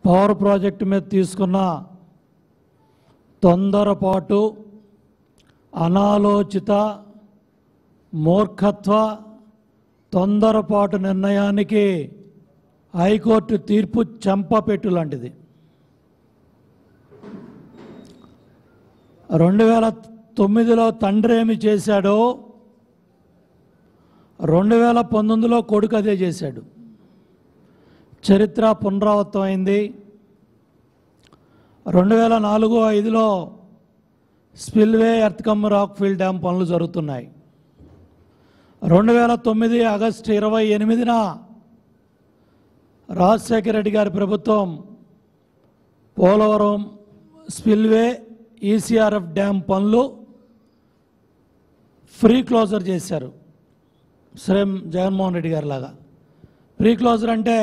Power project మీద తీసుకున్న తొందరపాటు అనాలోచిత మూర్ఖత్వ తొందరపాటు నిర్ణయానికి హైకోర్టు తీర్పు చెంపపెట్టు లాంటిది రెండు వేల తొమ్మిదిలో తండ్రి ఏమి చేశాడో రెండు వేల పంతొమ్మిదిలో కొడుకు అదే చేశాడు చరిత్ర పునరావృతం అయింది రెండు వేల నాలుగు ఐదులో స్పిల్వే ఎర్త్కమ్ రాక్ఫీల్డ్ డ్యామ్ పనులు జరుగుతున్నాయి రెండు వేల తొమ్మిది ఆగస్టు ఇరవై ఎనిమిదిన రాజశేఖర రెడ్డి గారి ప్రభుత్వం పోలవరం స్పిల్వే ఈసీఆర్ఎఫ్ డ్యామ్ పనులు ఫ్రీ క్లోజర్ చేశారు సేమ్ జగన్మోహన్ రెడ్డి గారి లాగా ప్రీ క్లోజర్ అంటే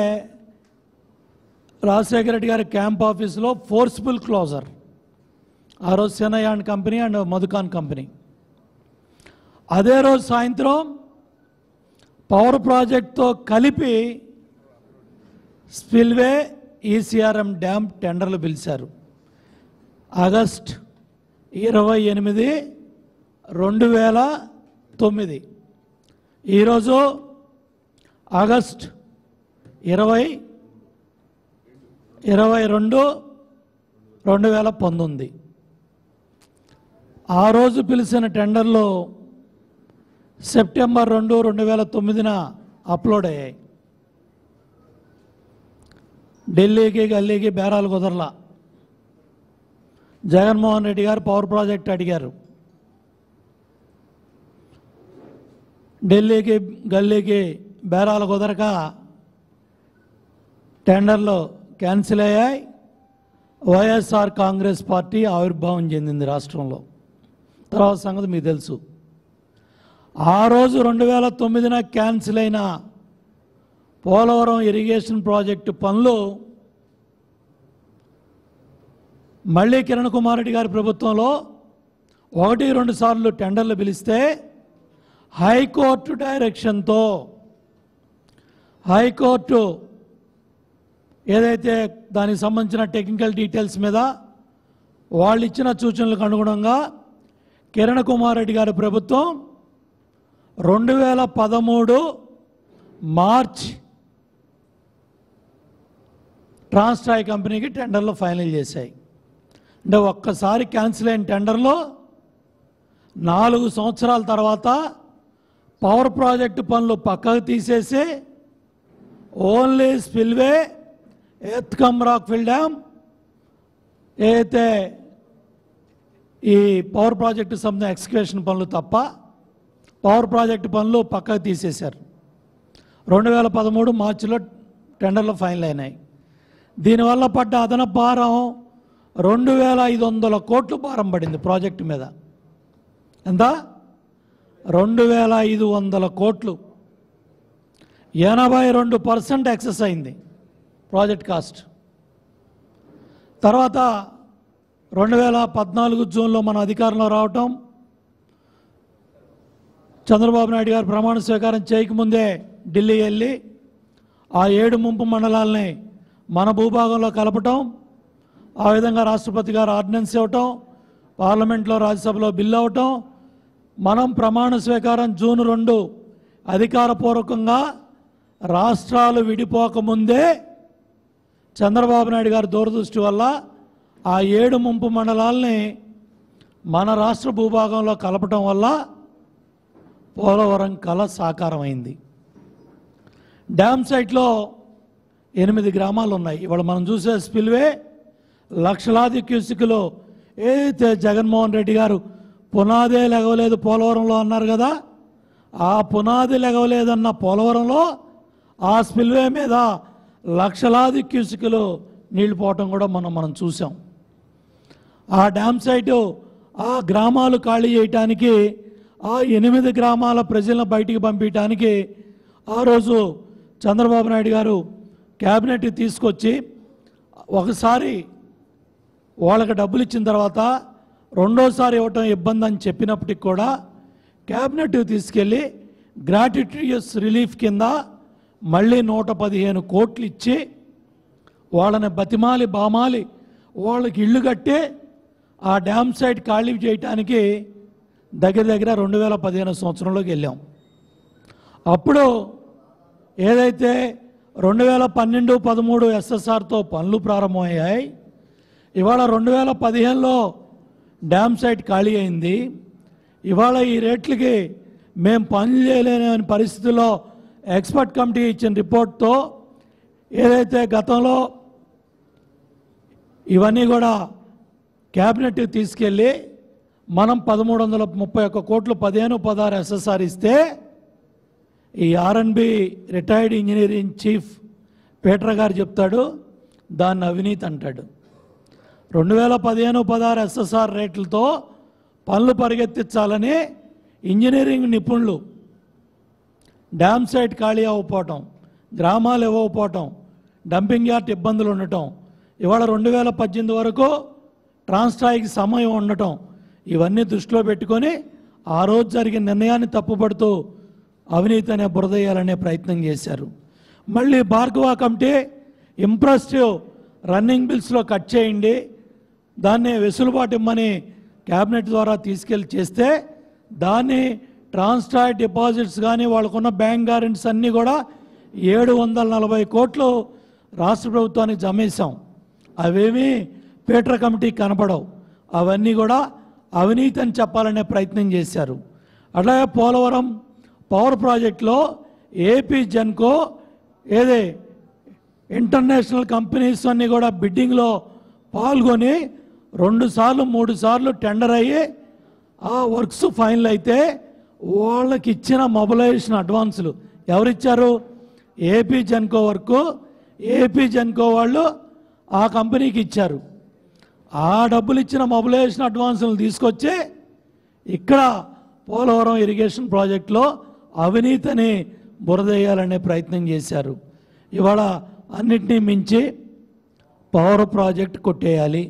రాజశేఖర రెడ్డి గారి క్యాంప్ ఆఫీస్లో ఫోర్స్ఫుల్ క్లోజర్ ఆ రోజు సెనై and company and Madhucon company అదే రోజు సాయంత్రం పవర్ ప్రాజెక్ట్తో కలిపి స్పిల్వే ఈసీఆర్ఎం డ్యామ్ టెండర్లు పిలిచారు ఆగస్ట్ ఇరవై ఎనిమిది రెండు వేల తొమ్మిది ఈరోజు ఆగస్ట్ ఇరవై ఇరవై రెండు రెండు వేల పంతొమ్మిది ఆ రోజు పిలిచిన టెండర్లు సెప్టెంబర్ రెండు రెండు వేల తొమ్మిదిన అప్లోడ్ అయ్యాయి ఢిల్లీకి గల్లీకి బేరాలు కుదరలా జగన్మోహన్ రెడ్డి గారు పవర్ ప్రాజెక్ట్ అడిగారు ఢిల్లీకి గల్లీకి బేరాలు కుదరక టెండర్లు క్యాన్సిల్ అయ్యాయి వైఎస్ఆర్ కాంగ్రెస్ పార్టీ ఆవిర్భావం చెందింది రాష్ట్రంలో తర్వాత సంగతి మీకు తెలుసు ఆ రోజు రెండు వేల తొమ్మిదిన క్యాన్సిల్ అయిన పోలవరం ఇరిగేషన్ ప్రాజెక్టు పనులు మళ్ళీ కిరణ్ కుమార్ రెడ్డి గారి ప్రభుత్వంలో ఒకటి రెండు సార్లు టెండర్లు పిలిస్తే హైకోర్టు డైరెక్షన్తో హైకోర్టు ఏదైతే దానికి సంబంధించిన టెక్నికల్ డీటెయిల్స్ మీద వాళ్ళు ఇచ్చిన సూచనలకు అనుగుణంగా కిరణ్ కుమార్ రెడ్డి గారి ప్రభుత్వం రెండు వేల పదమూడు మార్చ్ ట్రాన్స్ట్రాయ్ కంపెనీకి టెండర్లు ఫైనల్ చేశాయి అంటే ఒక్కసారి క్యాన్సిల్ అయిన టెండర్లో నాలుగు సంవత్సరాల తర్వాత పవర్ ప్రాజెక్టు పనులు పక్కకు తీసేసి ఓన్లీ స్పిల్వే ఎత్కమ్ రాక్ఫిల్ డ్యామ్ ఏదైతే ఈ పవర్ ప్రాజెక్టు సంబంధించిన ఎక్స్క్వేషన్ పనులు తప్ప పవర్ ప్రాజెక్టు పనులు పక్కకు తీసేశారు రెండు వేల పదమూడు మార్చిలో టెండర్లు ఫైనల్ అయినాయి దీనివల్ల పడ్డ అదనపు భారం రెండు వేల ఐదు వందల కోట్లు భారం పడింది ప్రాజెక్టు మీద ఎంత రెండు వేల ఐదు వందల కోట్లు ఎనభై రెండు పర్సెంట్ ఎక్సెస్ అయింది ప్రాజెక్ట్ కాస్ట్ తర్వాత రెండు వేల పద్నాలుగు జూన్లో మన అధికారంలో రావటం చంద్రబాబు నాయుడు గారు ప్రమాణ స్వీకారం చేయకముందే ఢిల్లీ వెళ్ళి ఆ ఏడు ముంపు మండలాల్ని మన భూభాగంలో కలపటం ఆ విధంగా రాష్ట్రపతి గారు ఆర్డినెన్స్ ఇవ్వటం పార్లమెంట్లో రాజ్యసభలో బిల్లు అవ్వటం మనం ప్రమాణ స్వీకారం జూన్ రెండు అధికారపూర్వకంగా రాష్ట్రాలు విడిపోకముందే చంద్రబాబు నాయుడు గారి దూరదృష్టి వల్ల ఆ ఏడు ముంపు మండలాల్ని మన రాష్ట్ర భూభాగంలో కలపటం వల్ల పోలవరం కళ సాకారమైంది డ్యామ్ సైట్లో ఎనిమిది గ్రామాలు ఉన్నాయి ఇవాళ మనం చూసే స్పిల్వే లక్షలాది క్యూసిక్లు ఏదైతే జగన్మోహన్ రెడ్డి గారు పునాదే లెగవలేదు పోలవరంలో అన్నారు కదా ఆ పునాది లెగవలేదన్న పోలవరంలో ఆ స్పిల్వే మీద లక్షలాది క్యూసిక్లు నీళ్లు పోవటం కూడా మనం మనం చూసాం ఆ డ్యామ్ సైటు ఆ గ్రామాలు ఖాళీ చేయటానికి ఆ ఎనిమిది గ్రామాల ప్రజలను బయటికి పంపించడానికి ఆ రోజు చంద్రబాబు నాయుడు గారు క్యాబినెట్ తీసుకొచ్చి ఒకసారి వాళ్ళకి డబ్బులు ఇచ్చిన తర్వాత రెండోసారి ఇవ్వటం ఇబ్బంది అని చెప్పినప్పటికి కూడా క్యాబినెట్ తీసుకెళ్ళి గ్రాటిట్యూయస్ రిలీఫ్ కింద మళ్ళీ నూట పదిహేను కోట్లు ఇచ్చి వాళ్ళని బతిమాలి బామాలి వాళ్ళకి ఇల్లు కట్టి ఆ డ్యామ్ సైట్ ఖాళీ చేయటానికి దగ్గర దగ్గర రెండు వేల పదిహేను సంవత్సరంలోకి వెళ్ళాం అప్పుడు ఏదైతే రెండు వేల పన్నెండు పదమూడు ఎస్ఎస్ఆర్తో పనులు ప్రారంభమయ్యాయి ఇవాళ రెండు వేల పదిహేనులో డ్యామ్ సైట్ ఖాళీ అయింది ఇవాళ ఈ రేట్లకి మేము పనులు చేయలేని పరిస్థితుల్లో ఎక్స్పర్ట్ కమిటీ ఇచ్చిన రిపోర్ట్తో ఏదైతే గతంలో ఇవన్నీ కూడా క్యాబినెట్కి తీసుకెళ్ళి మనం పదమూడు వందల ముప్పై ఒక్క కోట్లు పదిహేను పదహారు ఎస్ఎస్ఆర్ ఇస్తే ఈ R and B retired engineering chief Peter గారు చెప్తాడు దాన్ని అవినీతి అంటాడు రెండు వేల పదిహేను పదహారు ఎస్ఎస్ఆర్ రేట్లతో పనులు పరిగెత్తించాలని ఇంజనీరింగ్ నిపుణులు డ్యామ్ సైట్ ఖాళీ అవ్వకపోవటం గ్రామాలు ఇవ్వకపోవటం డంపింగ్ యార్డ్ ఇబ్బందులు ఉండటం ఇవాళ రెండు వేల పద్దెనిమిది వరకు ట్రాన్స్ట్రాయికి సమయం ఉండటం ఇవన్నీ దృష్టిలో పెట్టుకొని ఆ రోజు జరిగిన నిర్ణయాన్ని తప్పుపడుతూ అవినీతి అనే బురదయ్యాలనే ప్రయత్నం చేశారు మళ్ళీ భార్గవ కమిటీ ఇంప్రెసివ్ రన్నింగ్ బిల్స్లో కట్ చేయండి దాన్ని వెసులుబాటు ఇమ్మని క్యాబినెట్ ద్వారా తీసుకెళ్ళి చేస్తే దాన్ని ట్రాన్స్టాయ్ డిపాజిట్స్ కానీ వాళ్ళకున్న బ్యాంక్ గ్యారెంటీస్ అన్నీ కూడా ఏడు వందల నలభై కోట్లు రాష్ట్ర ప్రభుత్వానికి జమేశాం అవేమీ పీటర్ కమిటీకి కనపడవు అవన్నీ కూడా అవినీతి అని చెప్పాలనే ప్రయత్నం చేశారు అట్లాగే పోలవరం పవర్ ప్రాజెక్టులో ఏపీ జెన్కో ఏదే ఇంటర్నేషనల్ కంపెనీస్ అన్నీ కూడా బిడ్డింగ్లో పాల్గొని రెండు సార్లు మూడు సార్లు టెండర్ అయ్యి ఆ వర్క్స్ ఫైనల్ అయితే వాళ్ళకి ఇచ్చిన మొబిలైజేషన్ అడ్వాన్సులు ఎవరిచ్చారు AP Genco work AP Genco వాళ్ళు ఆ కంపెనీకి ఇచ్చారు ఆ డబ్బులు ఇచ్చిన మొబిలైజేషన్ అడ్వాన్సులు తీసుకొచ్చి ఇక్కడ పోలవరం ఇరిగేషన్ ప్రాజెక్టులో అవినీతిని బురదేయాలనే ప్రయత్నం చేశారు ఇవాళ అన్నిటినీ మించి పవర్ ప్రాజెక్ట్ కొట్టేయాలి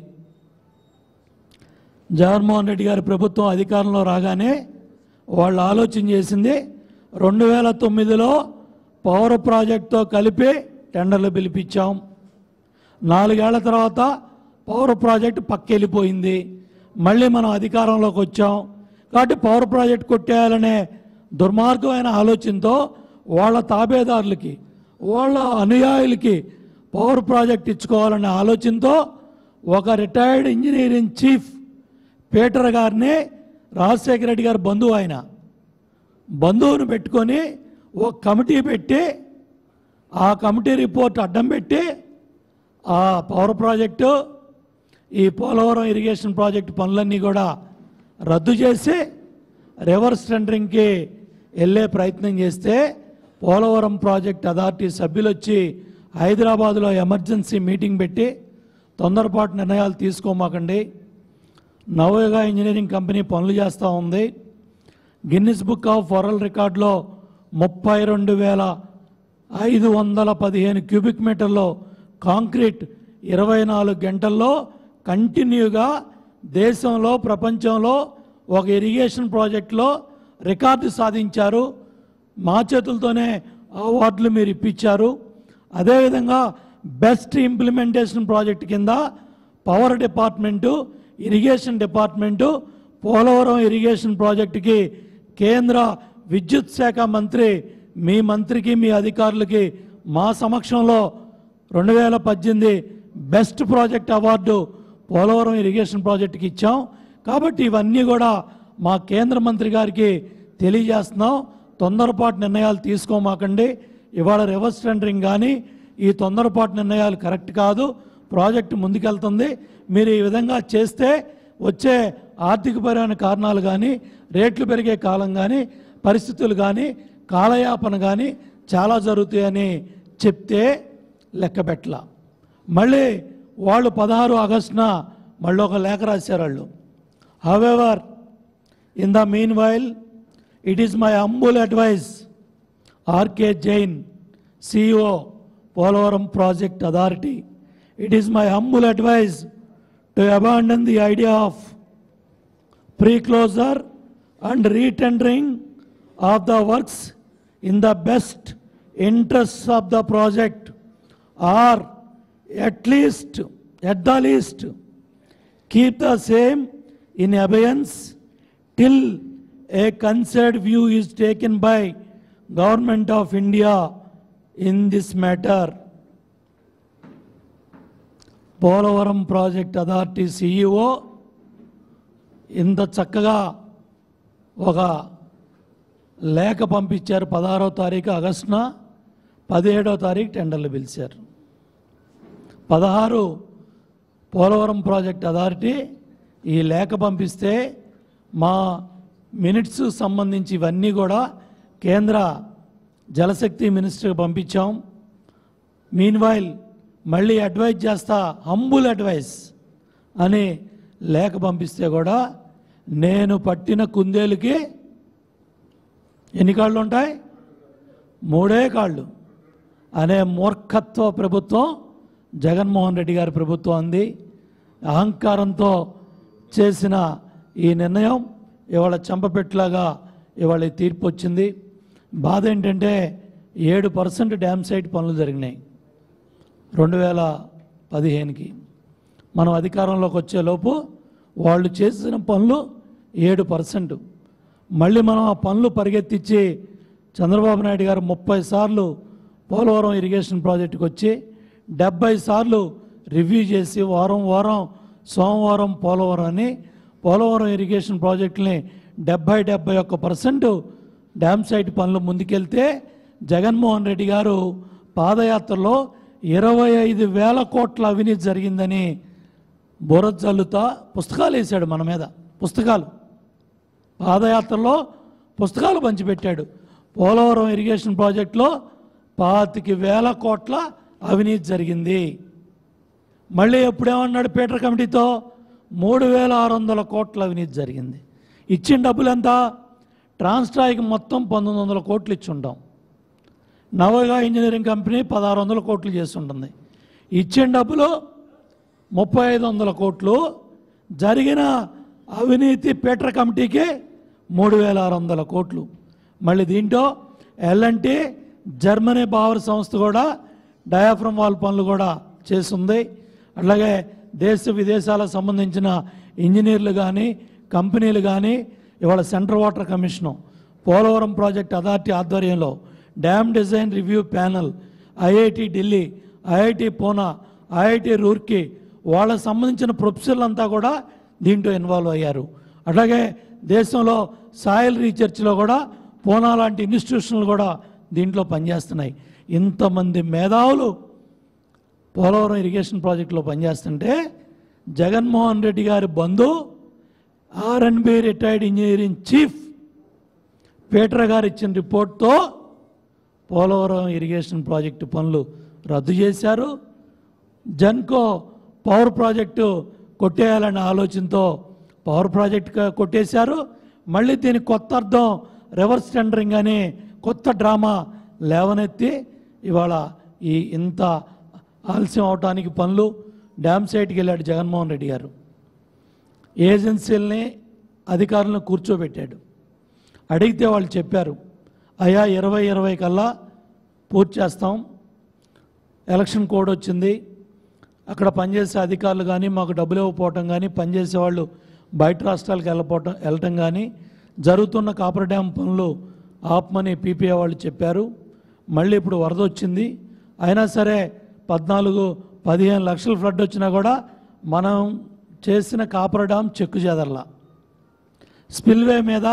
జగన్మోహన్ రెడ్డి గారి ప్రభుత్వం అధికారంలో రాగానే వాళ్ళు ఆలోచన చేసింది రెండు వేల తొమ్మిదిలో పవర్ ప్రాజెక్టుతో కలిపి టెండర్లు పిలిపించాం నాలుగేళ్ల తర్వాత పవర్ ప్రాజెక్ట్ పక్కెళ్ళిపోయింది మళ్ళీ మనం అధికారంలోకి వచ్చాం కాబట్టి పవర్ ప్రాజెక్ట్ కొట్టేయాలనే దుర్మార్గమైన ఆలోచనతో వాళ్ళ తాబేదారులకి వాళ్ళ అనుయాయులకి పవర్ ప్రాజెక్ట్ ఇచ్చుకోవాలనే ఆలోచనతో ఒక రిటైర్డ్ ఇంజనీరింగ్ చీఫ్ పీటర్ గారిని రాజశేఖర రెడ్డి గారి బంధువు ఆయన బంధువును పెట్టుకొని ఒక కమిటీ పెట్టి ఆ కమిటీ రిపోర్ట్ అడ్డం పెట్టి ఆ పవర్ ప్రాజెక్టు ఈ పోలవరం ఇరిగేషన్ ప్రాజెక్టు పనులన్నీ కూడా రద్దు చేసి రివర్స్ టెండరింగ్కి వెళ్ళే ప్రయత్నం చేస్తే పోలవరం ప్రాజెక్ట్ అథారిటీ సభ్యులు వచ్చి హైదరాబాద్లో ఎమర్జెన్సీ మీటింగ్ పెట్టి తొందరపాటు నిర్ణయాలు తీసుకోమాకండి నవయుగ ఇంజనీరింగ్ కంపెనీ పనులు చేస్తూ ఉంది గిన్నిస్ బుక్ ఆఫ్ వరల్డ్ రికార్డులో ముప్పై రెండు వేల ఐదు వందల పదిహేను క్యూబిక్ మీటర్లో కాంక్రీట్ ఇరవై నాలుగు గంటల్లో కంటిన్యూగా దేశంలో ప్రపంచంలో ఒక ఇరిగేషన్ ప్రాజెక్టులో రికార్డు సాధించారు మా చేతులతోనే అవార్డులు మీరు ఇప్పించారు అదేవిధంగా బెస్ట్ ఇంప్లిమెంటేషన్ ప్రాజెక్ట్ కింద power department irrigation department Polavaram irrigation ప్రాజెక్టుకి కేంద్ర విద్యుత్ శాఖ మంత్రి మీ మంత్రికి మీ అధికారులకి మా సమక్షంలో రెండు వేల పద్దెనిమిది best project award Polavaram irrigation ప్రాజెక్టుకి ఇచ్చాం కాబట్టి ఇవన్నీ కూడా మా కేంద్ర మంత్రి గారికి తెలియజేస్తున్నాం తొందరపాటు నిర్ణయాలు తీసుకోమాకండి ఇవాళ రివర్స్ టెండరింగ్ కానీ ఈ తొందరపాటు నిర్ణయాలు కరెక్ట్ కాదు ప్రాజెక్టు ముందుకెళ్తుంది మీరు ఈ విధంగా చేస్తే వచ్చే ఆర్థికపరమైన కారణాలు కానీ రేట్లు పెరిగే కాలం కానీ పరిస్థితులు కానీ కాలయాపన కానీ చాలా జరుగుతాయని చెప్తే లెక్క పెట్టల మళ్ళీ వాళ్ళు పదహారు ఆగస్టున మళ్ళీ ఒక లేఖ రాశారు వాళ్ళు however in the meanwhile it is my humble advice R K Jain CEO Polavaram project authority it is my humble advice to abandon the idea of pre-closure and retendering of the works in the best interests of the project or at least, at the least, keep the same in abeyance till a concerted view is taken by Government of India in this matter. Polavaram project authority CEO ఇంత చక్కగా ఒక లేఖ పంపించారు పదహారో తారీఖు ఆగస్టున పదిహేడో తారీఖు టెండర్లు పిలిచారు పదహారు పోలవరం ప్రాజెక్ట్ అథారిటీ ఈ లేఖ పంపిస్తే మా మినిట్స్ సంబంధించి ఇవన్నీ కూడా కేంద్ర జలశక్తి మినిస్టర్కి పంపించాం మీన్వైల్ మళ్ళీ అడ్వైజ్ చేస్తా హంబుల్ అడ్వైస్ అని లేఖ పంపిస్తే కూడా నేను పట్టిన కుందేలుకి ఎన్ని కాళ్ళు ఉంటాయి మూడే కాళ్ళు అనే మూర్ఖత్వ ప్రభుత్వం జగన్మోహన్ రెడ్డి గారి ప్రభుత్వం అంది అహంకారంతో చేసిన ఈ నిర్ణయం ఇవాళ చంపపెట్టులాగా ఇవాళ ఈ తీర్పు వచ్చింది బాధ ఏంటంటే ఏడు పర్సెంట్ డ్యామ్ సైట్ పనులు జరిగినాయి రెండు వేల పదిహేనుకి మనం అధికారంలోకి వచ్చేలోపు వాళ్ళు చేసిన పనులు ఏడు పర్సెంట్ మళ్ళీ మనం ఆ పనులు పరిగెత్తించి చంద్రబాబు నాయుడు గారు ముప్పై సార్లు పోలవరం ఇరిగేషన్ ప్రాజెక్టుకి వచ్చి డెబ్బై సార్లు రివ్యూ చేసి వారం వారం సోమవారం పోలవరం అని పోలవరం ఇరిగేషన్ ప్రాజెక్టుని డెబ్బై డెబ్బై ఒక్క పర్సెంట్ డ్యామ్ సైట్ పనులు ముందుకెళ్తే జగన్మోహన్ రెడ్డి గారు పాదయాత్రలో ఇరవై ఐదు వేల కోట్ల అవినీతి జరిగిందని బురజల్లుతా పుస్తకాలు వేశాడు మన మీద పుస్తకాలు పాదయాత్రలో పుస్తకాలు పంచిపెట్టాడు పోలవరం ఇరిగేషన్ ప్రాజెక్టులో పాతికి వేల కోట్ల అవినీతి జరిగింది మళ్ళీ ఎప్పుడేమన్నాడు పీటర్ కమిటీతో మూడు వేల ఆరు వందల కోట్ల అవినీతి జరిగింది ఇచ్చిన డబ్బులు ఎంత ట్రాన్స్ట్రాయికి మొత్తం పంతొమ్మిది వందల కోట్లు ఇచ్చి ఉంటాం నవగా ఇంజనీరింగ్ కంపెనీ పదహారు వందల కోట్లు చేసి ఉంటుంది ఇచ్చిన డబ్బులు ముప్పై ఐదు వందల కోట్లు జరిగిన అవినీతి పీటర్ కమిటీకి మూడు వేల ఆరు వందల కోట్లు మళ్ళీ దీంట్లో ఎల్ఎన్టీ జర్మనీ బావర్ సంస్థ కూడా డయాఫ్రమ్ వాల్ పనులు కూడా చేస్తుంది అట్లాగే దేశ విదేశాలకు సంబంధించిన ఇంజనీర్లు కానీ కంపెనీలు కానీ ఇవాళ central water commission Polavaram project authority ఆధ్వర్యంలో dam design review panel IIT Delhi IIT Poona IIT Roorkee వాళ్ళకు సంబంధించిన ప్రొఫెసర్లు అంతా కూడా దీంట్లో ఇన్వాల్వ్ అయ్యారు అట్లాగే దేశంలో సాయిల్ రీసెర్చ్లో కూడా పూనా లాంటి ఇన్స్టిట్యూషన్లు కూడా దీంట్లో పనిచేస్తున్నాయి ఇంతమంది మేధావులు పోలవరం ఇరిగేషన్ ప్రాజెక్టులో పనిచేస్తుంటే జగన్మోహన్ రెడ్డి గారి బంధు R N B retired engineering chief Peter garu ఇచ్చిన రిపోర్ట్తో పోలవరం ఇరిగేషన్ ప్రాజెక్టు పనులు రద్దు చేశారు జన్కో పవర్ ప్రాజెక్టు కొట్టేయాలనే ఆలోచనతో పవర్ ప్రాజెక్ట్ క- కొట్టేశారు మళ్ళీ దీనికి కొత్త అర్థం రివర్స్ టెండరింగ్ అని కొత్త డ్రామా లేవనెత్తి ఇవాళ ఈ ఇంత ఆలస్యం అవటానికి పనులు డ్యామ్ సైట్కి వెళ్ళాడు జగన్మోహన్ రెడ్డి గారు ఏజెన్సీలని అధికారులను కూర్చోబెట్టాడు అడిగితే వాళ్ళు చెప్పారు అయా ఇరవై ఇరవై కల్లా పూర్తి చేస్తాం ఎలక్షన్ కోడ్ వచ్చింది అక్కడ పనిచేసే అధికారులు కానీ మాకు డబ్బులు ఇవ్వకపోవటం కానీ పనిచేసే వాళ్ళు బయట రాష్ట్రాలకు వెళ్ళపోవటం వెళ్ళటం కానీ జరుగుతున్న కాపర్ డ్యామ్ పనులు ఆపమని పీపీఏ వాళ్ళు చెప్పారు మళ్ళీ ఇప్పుడు వరద వచ్చింది అయినా సరే పద్నాలుగు పదిహేను లక్షల ఫ్లడ్ వచ్చినా కూడా మనం చేసిన కాపర్ డ్యామ్ చెక్కు చెదర్లా స్పిల్వే మీద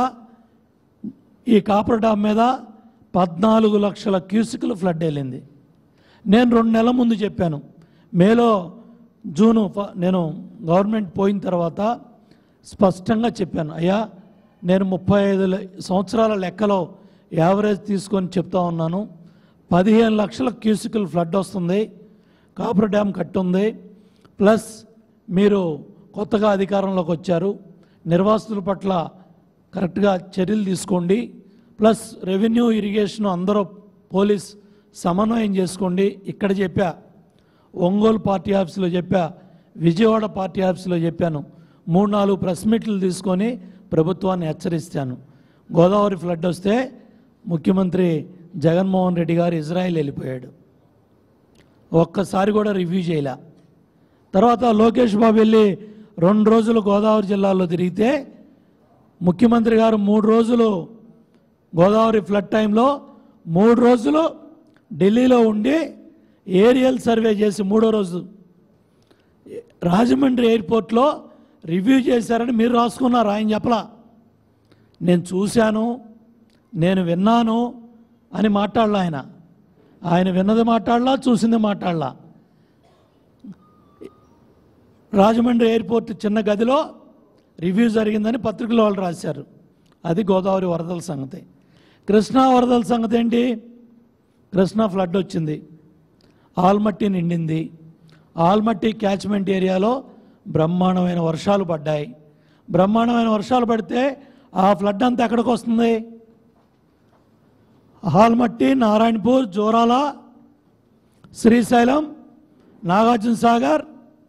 ఈ కాపర్ డ్యామ్ మీద పద్నాలుగు లక్షల క్యూసిక్లు ఫ్లడ్ వెళ్ళింది నేను రెండు నెలల ముందు చెప్పాను మేలో జూను ఫ- నేను గవర్నమెంట్ పోయిన తర్వాత స్పష్టంగా చెప్పాను అయ్యా నేను ముప్పై ఐదు లె- సంవత్సరాల లెక్కలో యావరేజ్ తీసుకొని చెప్తా ఉన్నాను పదిహేను లక్షల క్యూసికల్ ఫ్లడ్ వస్తుంది కాపర్ డ్యామ్ కట్టుంది ప్లస్ మీరు కొత్తగా అధికారంలోకి వచ్చారు నిర్వాసితుల పట్ల కరెక్ట్గా చర్యలు తీసుకోండి ప్లస్ రెవెన్యూ ఇరిగేషన్ అందరూ పోలీస్ సమన్వయం చేసుకోండి ఇక్కడ చెప్పా ఒంగోలు పార్టీ ఆఫీసులో చెప్పా విజయవాడ పార్టీ ఆఫీసులో చెప్పాను మూడు నాలుగు ప్రెస్ మీట్లు తీసుకొని ప్రభుత్వాన్ని హెచ్చరిస్తాను గోదావరి ఫ్లడ్ వస్తే ముఖ్యమంత్రి జగన్మోహన్ రెడ్డి గారు ఇజ్రాయెల్ వెళ్ళిపోయాడు ఒక్కసారి కూడా రివ్యూ చేయలే తర్వాత లోకేష్ బాబు వెళ్ళి రెండు రోజులు గోదావరి జిల్లాలో తిరిగితే ముఖ్యమంత్రి గారు మూడు రోజులు గోదావరి ఫ్లడ్ టైంలో మూడు రోజులు ఢిల్లీలో ఉండి ఏరియల్ సర్వే చేసి మూడో రోజు రాజమండ్రి ఎయిర్పోర్ట్లో రివ్యూ చేశారని మీరు రాసుకున్నారు ఆయన చెప్పలా నేను చూశాను నేను విన్నాను అని మాట్లాడలా ఆయన ఆయన విన్నది మాట్లాడలా చూసింది మాట్లాడలా రాజమండ్రి ఎయిర్పోర్ట్ చిన్న గదిలో రివ్యూ జరిగిందని పత్రికలో వాళ్ళు రాశారు అది గోదావరి వరదల సంగతి కృష్ణా వరదల సంగతి ఏంటి కృష్ణా ఫ్లడ్ వచ్చింది ఆల్మట్టి నిండింది ఆల్మట్టి క్యాచ్మెంట్ ఏరియాలో బ్రహ్మాండమైన వర్షాలు పడ్డాయి బ్రహ్మాండమైన వర్షాలు పడితే ఆ ఫ్లడ్ అంతా ఎక్కడికి వస్తుంది ఆల్మట్టి నారాయణపూర్ జోరాల శ్రీశైలం నాగార్జున సాగర్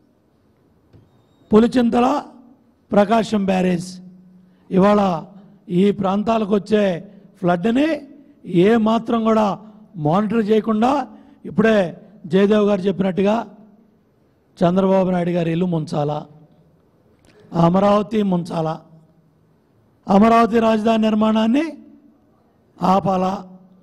పులిచింతల ప్రకాశం బ్యారేజ్ ఇవాళ ఈ ప్రాంతాలకు వచ్చే ఫ్లడ్ని ఏ మాత్రం కూడా మానిటర్ చేయకుండా ఇప్పుడే జయదేవ్ గారు చెప్పినట్టుగా చంద్రబాబు నాయుడు గారి ఇల్లు ముంచాలా అమరావతి ముంచాలా అమరావతి రాజధాని నిర్మాణాన్ని ఆపాలా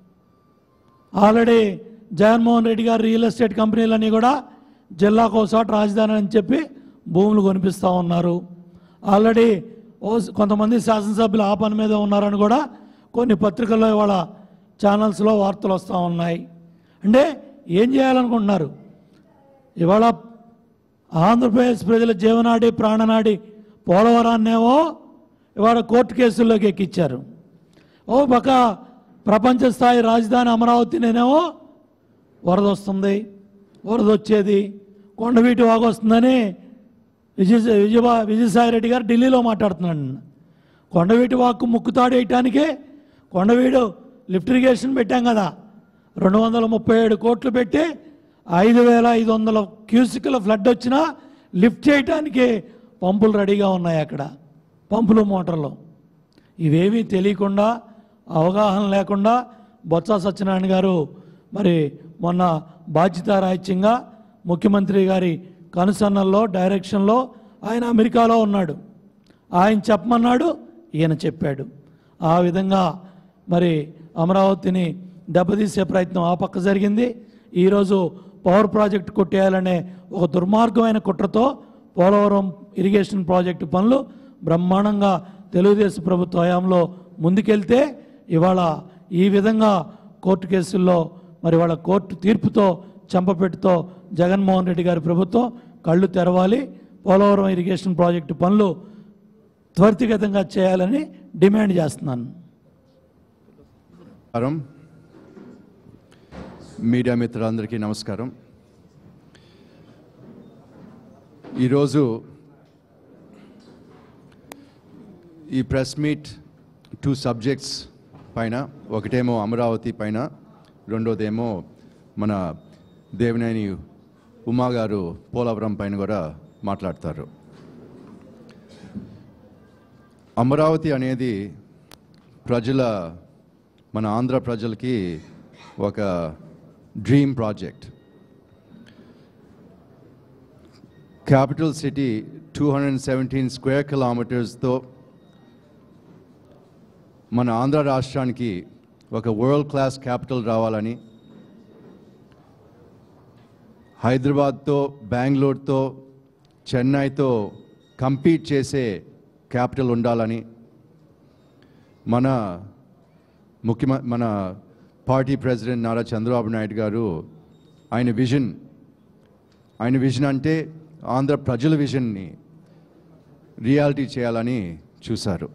ఆల్రెడీ జగన్మోహన్ రెడ్డి గారు రియల్ ఎస్టేట్ కంపెనీలన్నీ కూడా జిల్లాకు ఒకసారి రాజధాని అని చెప్పి భూములు కొనిపిస్తూ ఉన్నారు ఆల్రెడీ ఓ కొంతమంది శాసనసభ్యులు ఆ పని మీద ఉన్నారని కూడా కొన్ని పత్రికల్లో ఇవాళ ఛానల్స్లో వార్తలు వస్తూ ఉన్నాయి అంటే ఏం చేయాలనుకుంటున్నారు ఇవాళ ఆంధ్రప్రదేశ్ ప్రజల జీవనాడి ప్రాణనాడి పోలవరాన్నేమో ఇవాళ కోర్టు కేసుల్లోకి ఎక్కిచ్చారు ఓ పక్క ప్రపంచ స్థాయి రాజధాని అమరావతినేమో వరద వస్తుంది వరద వచ్చేది కొండవీటి వాగు వస్తుందని విజయ విజయ విజయసాయి రెడ్డి గారు ఢిల్లీలో మాట్లాడుతున్నాడు నిన్న. కొండవీటి వాక్కు ముక్కుతాడు వేయటానికే కొండవీడు లిఫ్ట్ ఇరిగేషన్ పెట్టాం కదా రెండు వందల ముప్పై ఏడు కోట్లు పెట్టి ఐదు వేల ఐదు వందల క్యూసిక్ల ఫ్లడ్ వచ్చినా లిఫ్ట్ చేయటానికి పంపులు రెడీగా ఉన్నాయి అక్కడ పంపులు మోటార్లు ఇవేమీ తెలియకుండా అవగాహన లేకుండా బొత్స సత్యనారాయణ గారు మరి మొన్న బాధ్యతారాహిత్యంగా ముఖ్యమంత్రి గారి కనుసన్నల్లో డైరెక్షన్లో ఆయన అమెరికాలో ఉన్నాడు ఆయన చెప్పమన్నాడు ఈయన చెప్పాడు ఆ విధంగా మరి అమరావతిని దెబ్బతీసే ప్రయత్నం ఆ పక్క జరిగింది ఈరోజు పవర్ ప్రాజెక్ట్ కొట్టేయాలనే ఒక దుర్మార్గమైన కుట్రతో పోలవరం ఇరిగేషన్ ప్రాజెక్టు పనులు బ్రహ్మాండంగా తెలుగుదేశం ప్రభుత్వ హయాంలో ముందుకెళ్తే ఇవాళ ఈ విధంగా కోర్టు కేసుల్లో మరి వాళ్ళ కోర్టు తీర్పుతో చంపపెట్టుతో జగన్మోహన్ రెడ్డి గారి ప్రభుత్వం కళ్ళు తెరవాలి పోలవరం ఇరిగేషన్ ప్రాజెక్టు పనులు త్వరితగతంగా చేయాలని డిమాండ్ చేస్తున్నాను నమస్కారం మీడియా మిత్రులందరికీ నమస్కారం ఈరోజు ఈ ప్రెస్ మీట్ టూ సబ్జెక్ట్స్ పైన ఒకటేమో అమరావతి పైన రెండోదేమో మన దేవినేని ఉమా గారు పోలవరం పైన కూడా మాట్లాడతారు అమరావతి అనేది ప్రజల మన ఆంధ్ర ప్రజలకి ఒక dream project capital city two hundred seventeen square కిలోమీటర్స్తో మన ఆంధ్ర రాష్ట్రానికి ఒక వరల్డ్ క్లాస్ క్యాపిటల్ రావాలని హైదరాబాద్తో బెంగళూరుతో చెన్నైతో కంపీట్ చేసే క్యాపిటల్ ఉండాలని మన ముఖ్యమ మన పార్టీ ప్రెసిడెంట్ నారా చంద్రబాబు నాయుడు గారు ఆయన విజన్ ఆయన విజన్ అంటే ఆంధ్ర ప్రజల విజన్ని రియాలిటీ చేయాలని చూశారు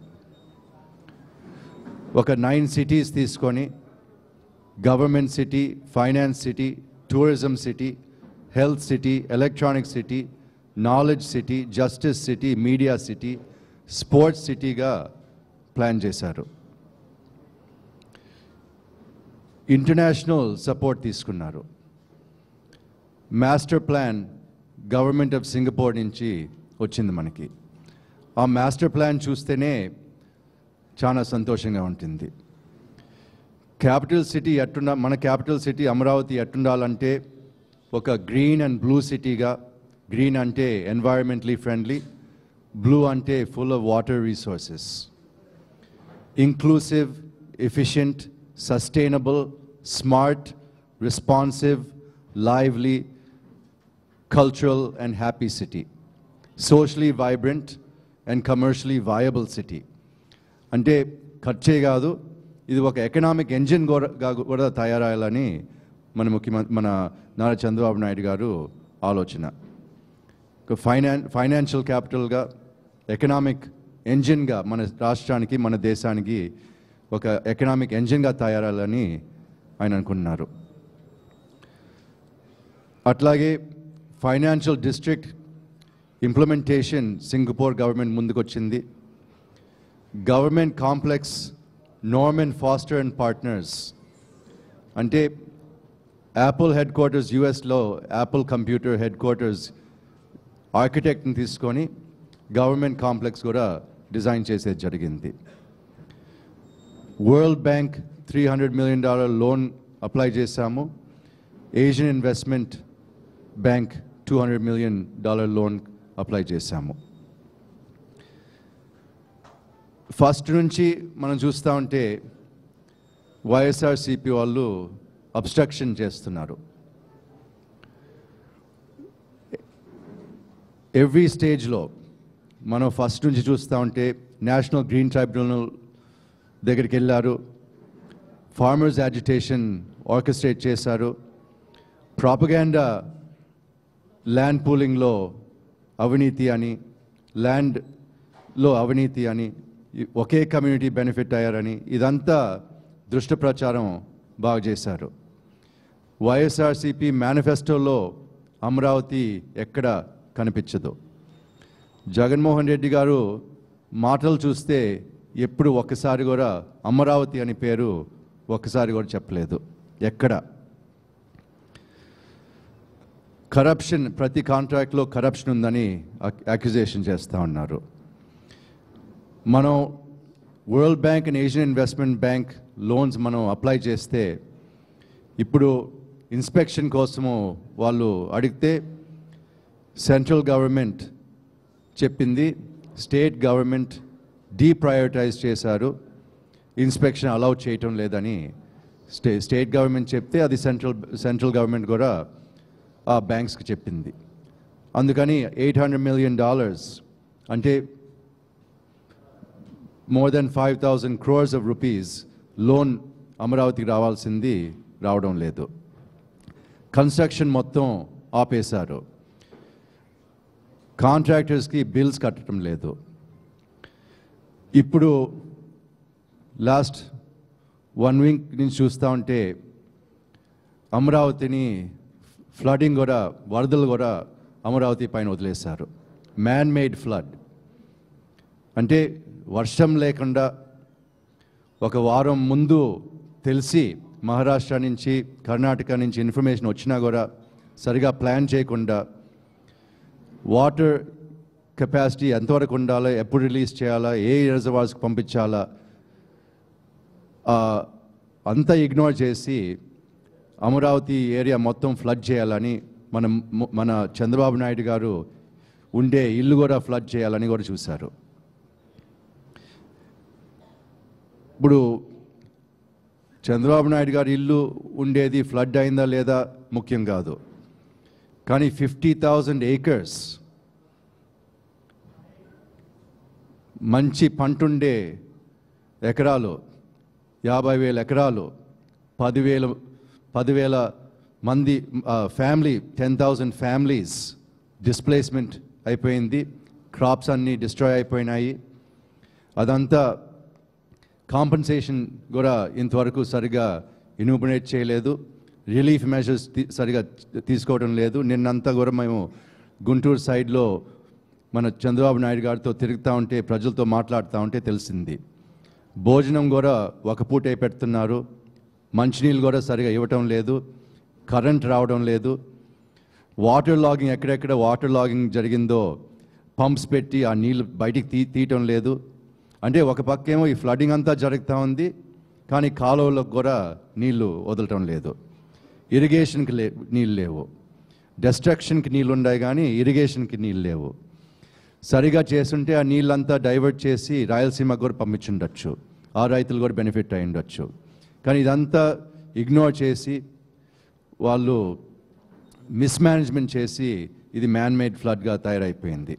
ఒక నైన్ సిటీస్ తీసుకొని government city finance city tourism city health city electronic city knowledge city justice city media city sports సిటీగా ప్లాన్ చేశారు ఇంటర్నేషనల్ సపోర్ట్ తీసుకున్నారు master plan government of Singapore నుంచి వచ్చింది మనకి ఆ మాస్టర్ ప్లాన్ చూస్తేనే చాలా సంతోషంగా ఉంటుంది క్యాపిటల్ సిటీ ఎట్టుండ మన క్యాపిటల్ సిటీ అమరావతి ఎట్టుండాలంటే ఒక గ్రీన్ అండ్ బ్లూ సిటీగా గ్రీన్ అంటే ఎన్వైరన్మెంటలీ ఫ్రెండ్లీ బ్లూ అంటే full of water resources inclusive, efficient, sustainable, smart, responsive, lively, cultural, and happy city. Socially vibrant and commercially viable city. అంటే ఖర్చే కాదు ఇది ఒక ఎకనామిక్ ఎంజిన్ కూడా తయారయ్యాలని మన ముఖ్యమంత్రి మన నారా చంద్రబాబు నాయుడు గారు ఆలోచన ఒక ఫైనాన్ ఫైనాన్షియల్ క్యాపిటల్గా ఎకనామిక్ ఎంజిన్గా మన రాష్ట్రానికి మన దేశానికి ఒక ఎకనామిక్ ఎంజిన్గా తయారాలని ఆయన అనుకున్నారు అట్లాగే financial district implementation Singapore government ముందుకొచ్చింది government complex Norman Foster and partners అంటే యాపిల్ హెడ్ క్వార్టర్స్ యుఎస్లో యాపిల్ కంప్యూటర్ హెడ్ క్వార్టర్స్ ఆర్కిటెక్ట్ని తీసుకొని గవర్నమెంట్ కాంప్లెక్స్ కూడా డిజైన్ చేసేది జరిగింది world bank three hundred million dollar loan apply చేశాము Asian investment bank two hundred million dollar loan apply చేశాము first నుంచి మనం చూస్తూ ఉంటే వైఎస్ఆర్సిపి వాళ్ళు అబ్స్ట్రక్షన్ చేస్తున్నారు ఎవ్రీ స్టేజ్లో మనం ఫస్ట్ నుంచి చూస్తూ ఉంటే నేషనల్ గ్రీన్ ట్రైబ్యునల్ దగ్గరికి వెళ్ళారు ఫార్మర్స్ యాజిటేషన్ ఆర్కెస్ట్రేట్ చేశారు ప్రాపగాండా ల్యాండ్ పూలింగ్లో అవినీతి అని ల్యాండ్లో అవినీతి అని ఈ ఒకే కమ్యూనిటీ బెనిఫిట్ అయ్యారని ఇదంతా దృష్ట ప్రచారం బాగా చేశారు వైఎస్ఆర్సిపి మేనిఫెస్టోలో అమరావతి ఎక్కడ కనిపించదు జగన్మోహన్ రెడ్డి గారు మాటలు చూస్తే ఎప్పుడు ఒక్కసారి కూడా అమరావతి అని పేరు ఒక్కసారి కూడా చెప్పలేదు ఎక్కడ కరప్షన్ ప్రతి కాంట్రాక్ట్లో కరప్షన్ ఉందని అక్యుజేషన్ చేస్తూ ఉన్నారు మనం world bank and Asian investment bank loans మనం అప్లై చేస్తే ఇప్పుడు ఇన్స్పెక్షన్ కోసము వాళ్ళు అడిగితే సెంట్రల్ గవర్నమెంట్ చెప్పింది స్టేట్ గవర్నమెంట్ డీప్రయారిటైజ్ చేశారు ఇన్స్పెక్షన్ అలౌ చేయటం లేదని స్టే స్టేట్ గవర్నమెంట్ చెప్తే అది సెంట్రల్ సెంట్రల్ గవర్నమెంట్ కూడా ఆ బ్యాంక్స్కి చెప్పింది అందుకని ఎయిట్ హండ్రెడ్ మిలియన్ డాలర్స్ అంటే more than five thousand crores of rupees loan అమరావతికి రావాల్సింది రావడం లేదు కన్స్ట్రక్షన్ మొత్తం ఆపేశారు కాంట్రాక్టర్స్కి బిల్స్ కట్టడం లేదు ఇప్పుడు లాస్ట్ వన్ వీక్ నుంచి చూస్తూ ఉంటే అమరావతిని ఫ్లడింగ్ కూడా వరదలు కూడా అమరావతి పైన వదిలేశారు మ్యాన్ మేడ్ ఫ్లడ్ అంటే వర్షం లేకుండా ఒక వారం ముందు తెలిసి మహారాష్ట్ర నుంచి కర్ణాటక నుంచి ఇన్ఫర్మేషన్ వచ్చినా కూడా సరిగా ప్లాన్ చేయకుండా వాటర్ కెపాసిటీ ఎంతవరకు ఉండాలా ఎప్పుడు రిలీజ్ చేయాలా ఏ రిజర్వాయర్స్కి పంపించాలా ఆ, అంతా ఇగ్నోర్ చేసి అమరావతి ఏరియా మొత్తం ఫ్లడ్ చేయాలని మన మన చంద్రబాబు నాయుడు గారు ఉండే ఇల్లు కూడా ఫ్లడ్ చేయాలని కూడా చూశారు ఇప్పుడు చంద్రబాబు నాయుడు గారి ఇల్లు ఉండేది ఫ్లడ్ అయిందా లేదా ముఖ్యం కాదు కానీ ఫిఫ్టీ థౌజండ్ ఏకర్స్ మంచి పంటుండే ఎకరాలు యాభై వేల ఎకరాలు పదివేల పదివేల మంది family ten thousand families displacement అయిపోయింది క్రాప్స్ అన్నీ డిస్ట్రాయ్ అయిపోయినాయి అదంతా కాంపన్సేషన్ కూడా ఇంతవరకు సరిగా ఇన్యూమినేట్ చేయలేదు రిలీఫ్ మెజర్స్ సరిగా తీసుకోవడం లేదు నిన్నంతా కూడా మేము గుంటూరు సైడ్లో మన చంద్రబాబు నాయుడు గారితో తిరుగుతూ ఉంటే ప్రజలతో మాట్లాడుతూ ఉంటే తెలిసింది భోజనం కూడా ఒక పూటే పెడుతున్నారు మంచినీళ్ళు కూడా సరిగా ఇవ్వటం లేదు కరెంట్ రావడం లేదు వాటర్ లాగింగ్ ఎక్కడెక్కడ వాటర్ లాగింగ్ జరిగిందో పంప్స్ పెట్టి ఆ నీళ్ళు బయటికి తీ తీయటం లేదు అంటే ఒక పక్కేమో ఈ ఫ్లడింగ్ అంతా జరుగుతూ ఉంది కానీ కాలువలకు కూడా నీళ్లు వదలటం లేదు ఇరిగేషన్కి లే నీళ్ళు లేవు డెస్ట్రక్షన్కి నీళ్ళు ఉన్నాయి కానీ ఇరిగేషన్కి నీళ్ళు లేవు సరిగా చేస్తుంటే ఆ నీళ్ళంతా డైవర్ట్ చేసి రాయలసీమకు కూడా పంపించుండొచ్చు ఆ రైతులు కూడా బెనిఫిట్ అయి ఉండొచ్చు కానీ ఇదంతా ఇగ్నోర్ చేసి వాళ్ళు మిస్మేనేజ్మెంట్ చేసి ఇది మ్యాన్ మేడ్ ఫ్లడ్గా తయారైపోయింది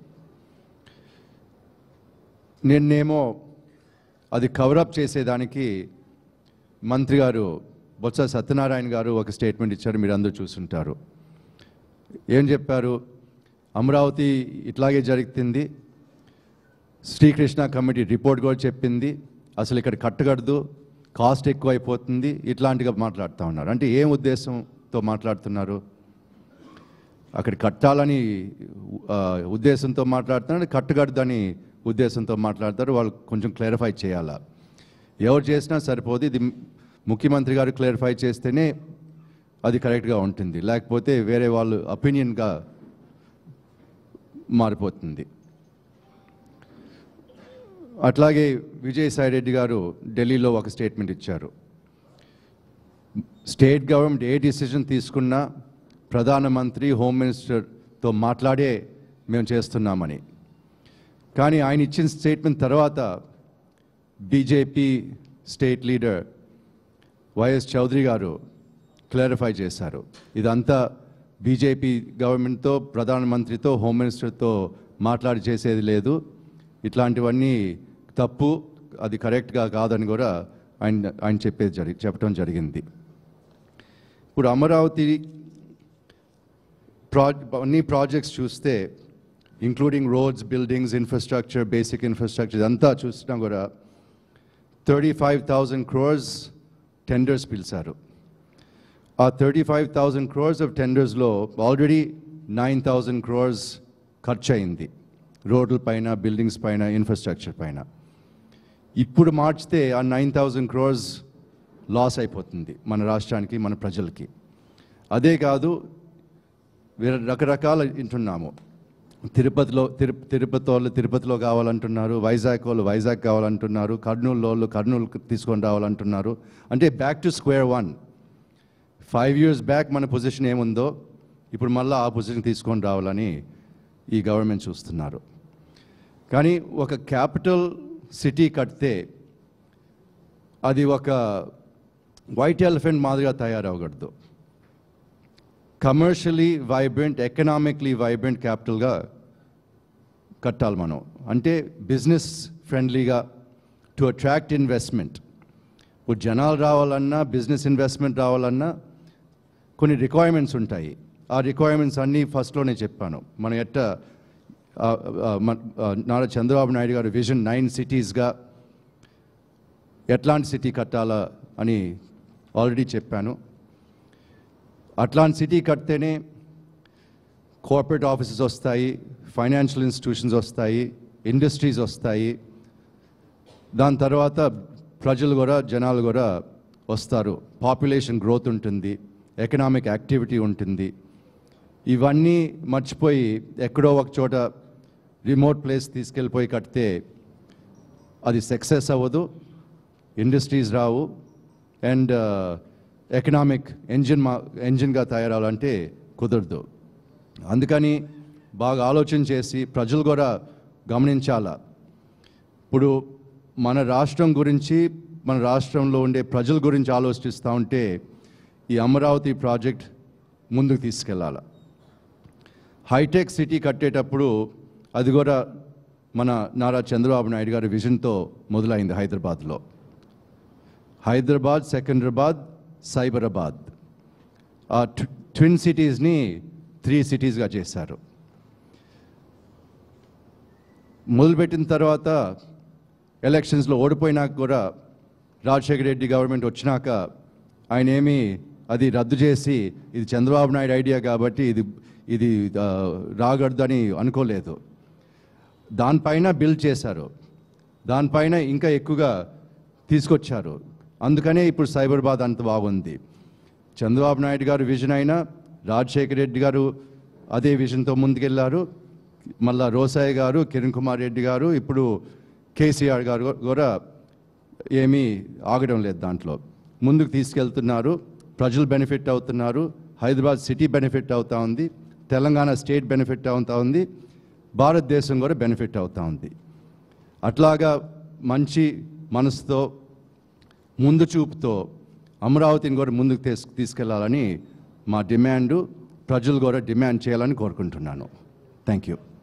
నిన్నేమో అది కవరప్ చేసేదానికి మంత్రి గారు బొత్స సత్యనారాయణ గారు ఒక స్టేట్మెంట్ ఇచ్చారు మీరు అందరూ చూసుంటారు ఏం చెప్పారు అమరావతి ఇట్లాగే జరుగుతుంది శ్రీకృష్ణ కమిటీ రిపోర్ట్ కూడా చెప్పింది అసలు ఇక్కడ కట్టగడదు కాస్ట్ ఎక్కువ అయిపోతుంది ఇట్లాంటిగా మాట్లాడుతూ ఉన్నారు అంటే ఏం ఉద్దేశంతో మాట్లాడుతున్నారు అక్కడ కట్టాలని ఆ, ఉద్దేశంతో మాట్లాడుతున్నారు కట్టగడదని ఉద్దేశంతో మాట్లాడతారు వాళ్ళు కొంచెం క్లారిఫై చేయాలా ఎవరు చేసినా సరిపోదు ఇది ముఖ్యమంత్రి గారు క్లారిఫై చేస్తేనే అది కరెక్ట్గా ఉంటుంది లేకపోతే వేరే వాళ్ళు ఒపీనియన్గా మారిపోతుంది అట్లాగే విజయసాయి రెడ్డి గారు ఢిల్లీలో ఒక స్టేట్మెంట్ ఇచ్చారు స్టేట్ గవర్నమెంట్ ఏ డిసిజన్ తీసుకున్నా ప్రధానమంత్రి హోమ్ మినిస్టర్తో మాట్లాడే మేము చేస్తున్నామని కానీ ఆయన ఇచ్చిన స్టేట్మెంట్ తర్వాత BJP state leader Y S Chowdary garu clarify చేశారు ఇదంతా బీజేపీ గవర్నమెంట్తో ప్రధానమంత్రితో హోమ్ మినిస్టర్తో మాట్లాడి చేసేది లేదు ఇట్లాంటివన్నీ తప్పు అది కరెక్ట్గా కాదని కూడా ఆయన ఆయన చెప్పేది జరిగి చెప్పడం జరిగింది ఇప్పుడు అమరావతి ప్రా అన్ని ప్రాజెక్ట్స్ చూస్తే including roads buildings infrastructure basic infrastructure ఇదంతా చూసినా కూడా thirty five thousand crores tenders పిలిచారు ఆ thirty five thousand crores of టెండర్స్లో ఆల్రెడీ నైన్ థౌజండ్ క్రోర్స్ ఖర్చు అయింది రోడ్ల పైన బిల్డింగ్స్ పైన ఇన్ఫ్రాస్ట్రక్చర్ పైన ఇప్పుడు మార్చితే ఆ నైన్ థౌజండ్ క్రోర్స్ లాస్ అయిపోతుంది మన రాష్ట్రానికి మన ప్రజలకి అదే కాదు వేరే రకరకాల వింటున్నాము తిరుపతిలో తిరు తిరుపతి వాళ్ళు తిరుపతిలో కావాలంటున్నారు వైజాగ్ వాళ్ళు వైజాగ్ కావాలంటున్నారు కర్నూలు వాళ్ళు కర్నూలు తీసుకొని రావాలంటున్నారు అంటే back to square one five years back మన పొజిషన్ ఏముందో ఇప్పుడు మళ్ళీ ఆ పొజిషన్ తీసుకొని రావాలని ఈ గవర్నమెంట్ చూస్తున్నారు కానీ ఒక క్యాపిటల్ సిటీ కడితే అది ఒక వైట్ ఎలిఫెంట్ మాదిరిగా తయారవకూడదు కమర్షియలీ వైబ్రెంట్ ఎకనామిక్లీ వైబ్రెంట్ క్యాపిటల్గా కట్టాలి మనం అంటే బిజినెస్ ఫ్రెండ్లీగా టు అట్రాక్ట్ ఇన్వెస్ట్మెంట్ ఇప్పుడు జనాలు రావాలన్నా బిజినెస్ ఇన్వెస్ట్మెంట్ రావాలన్నా కొన్ని రిక్వైర్మెంట్స్ ఉంటాయి ఆ రిక్వైర్మెంట్స్ అన్నీ ఫస్ట్లోనే చెప్పాను మనం ఎట్ట ఆ, ఆ, మన- ఆ, నారా చంద్రబాబు నాయుడు గారు విజన్ నైన్ సిటీస్గా ఎట్లాంటి సిటీ కట్టాలా అని ఆల్రెడీ చెప్పాను అట్లాంటి సిటీ కడితేనే కార్పొరేట్ ఆఫీసెస్ వస్తాయి ఫైనాన్షియల్ ఇన్స్టిట్యూషన్స్ వస్తాయి ఇండస్ట్రీస్ వస్తాయి దాని తర్వాత ప్రజలు కూడా జనాలు కూడా వస్తారు పాపులేషన్ గ్రోత్ ఉంటుంది ఎకనామిక్ యాక్టివిటీ ఉంటుంది ఇవన్నీ మర్చిపోయి ఎక్కడో ఒక చోట రిమోట్ ప్లేస్ తీసుకెళ్ళిపోయి కడితే అది సక్సెస్ అవ్వదు ఇండస్ట్రీస్ రావు అండ్ ఎకనామిక్ ఎంజిన్ మా ఎంజిన్గా తయారవ్వాలంటే కుదరదు అందుకని బాగా ఆలోచన చేసి ప్రజలు కూడా గమనించాలా ఇప్పుడు మన రాష్ట్రం గురించి మన రాష్ట్రంలో ఉండే ప్రజల గురించి ఆలోచిస్తూ ఉంటే ఈ అమరావతి ప్రాజెక్ట్ ముందుకు తీసుకెళ్ళాలి హైటెక్ సిటీ కట్టేటప్పుడు అది కూడా మన నారా చంద్రబాబు నాయుడు గారి విజన్తో మొదలైంది హైదరాబాద్లో హైదరాబాద్ సెకండ్రాబాద్ సైబరాబాద్ ఆ ట్వి- ట్విన్ సిటీస్ని త్రీ సిటీస్గా చేశారు మొదలుపెట్టిన తర్వాత ఎలక్షన్స్లో ఓడిపోయినాక కూడా రాజశేఖర రెడ్డి గవర్నమెంట్ వచ్చినాక ఆయన ఏమీ అది రద్దు చేసి ఇది చంద్రబాబు నాయుడు ఐడియా కాబట్టి ఇది ఇది ఆ, రాగడదని అనుకోలేదు దానిపైన బిల్డ్ చేశారు దానిపైన ఇంకా ఎక్కువగా తీసుకొచ్చారు అందుకనే ఇప్పుడు సైబరాబాద్ అంత బాగుంది చంద్రబాబు నాయుడు గారు విజన్ అయినా రాజశేఖర రెడ్డి గారు అదే విజన్తో ముందుకెళ్లారు మళ్ళా రోసాయ్ గారు కిరణ్ కుమార్ రెడ్డి గారు ఇప్పుడు కేసీఆర్ గారు కూడా ఏమీ ఆగడం లేదు దాంట్లో ముందుకు తీసుకెళ్తున్నారు ప్రజలు బెనిఫిట్ అవుతున్నారు హైదరాబాద్ సిటీ బెనిఫిట్ అవుతా ఉంది తెలంగాణ స్టేట్ బెనిఫిట్ అవుతా ఉంది భారతదేశం కూడా బెనిఫిట్ అవుతా ఉంది అట్లాగా మంచి మనసుతో ముందు చూపుతో అమరావతిని కూడా ముందుకు తీసు తీసుకెళ్లాలని మా డిమాండు ప్రజలు కూడా డిమాండ్ చేయాలని కోరుకుంటున్నాను థ్యాంక్ యూ